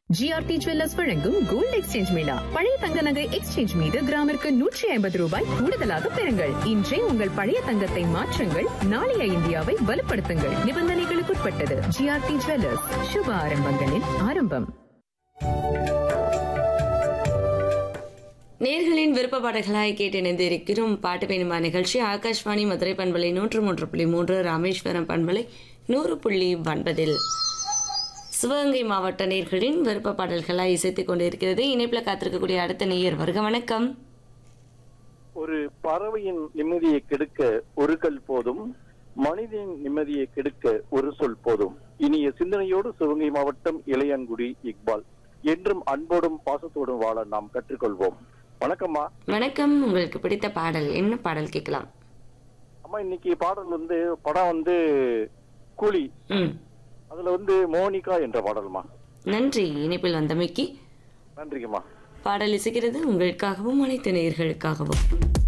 GRT jewellers வழங்கும் gold exchange mela பழைய தங்க நகை எக்ஸ்சேஞ்ச் மீது கிராமிற்கு நூற்றி ஐம்பது ரூபாய் கூடுதலாக பெறுங்கள் இன்றே உங்கள் பழைய தங்கத்தை மாற்றுங்கள் நாளைய இந்தியாவை வலுப்படுத்துங்கள் நிபந்தனைகளுக்குட்பட்டது ஜிஆர்டி ஜுவல்லர்ஸ் சுப ஆரம்பங்களின் ஆரம்பம் நேர்களின் விருப்ப பாடல்களாய் கேட்டு இணைந்திருக்கிறோம் பாட்டு வேணுமா நிகழ்ச்சி ஆகாஷ்வாணி மதுரை பண்பலை நூற்று மூன்று புள்ளி மூன்று ராமேஸ்வரம் பண்பலை நூறு புள்ளி ஒன்பதில் சிவகங்கை மாவட்ட நேர்களின் விருப்ப பாடல்களாய் இசைத்துக் கொண்டிருக்கிறது இணைப்பில் காத்திருக்கக்கூடிய அடுத்த நேயர் வருக வணக்கம் ஒரு பறவையின் நிம்மதியை கெடுக்க ஒரு கல் போதும் மனிதனின் நிம்மதியை கெடுக்க ஒரு சொல் போதும் இனிய சிந்தனையோடு சிவகங்கை மாவட்டம் இளையான்குடி இக்பால் என்றும் அன்போடும் பாசத்தோடும் வாழ நாம் கற்றுக்கொள்வோம் வணக்கம்மா வணக்கம் உங்களுக்கு பிடித்த பாடல் என்ன பாடல் கேட்கலாம் அம்மா இன்னைக்கு பாடல் வந்து படம் வந்து கூலி ம் அதுல வந்து மோனிகா என்ற பாடல்மா நன்றி இணைப்பில் வந்தமைக்கு நன்றிங்கம்மா பாடல் இசைக்கிறது உங்களுக்காகவும் அனைத்து நேயர்களுக்காகவும்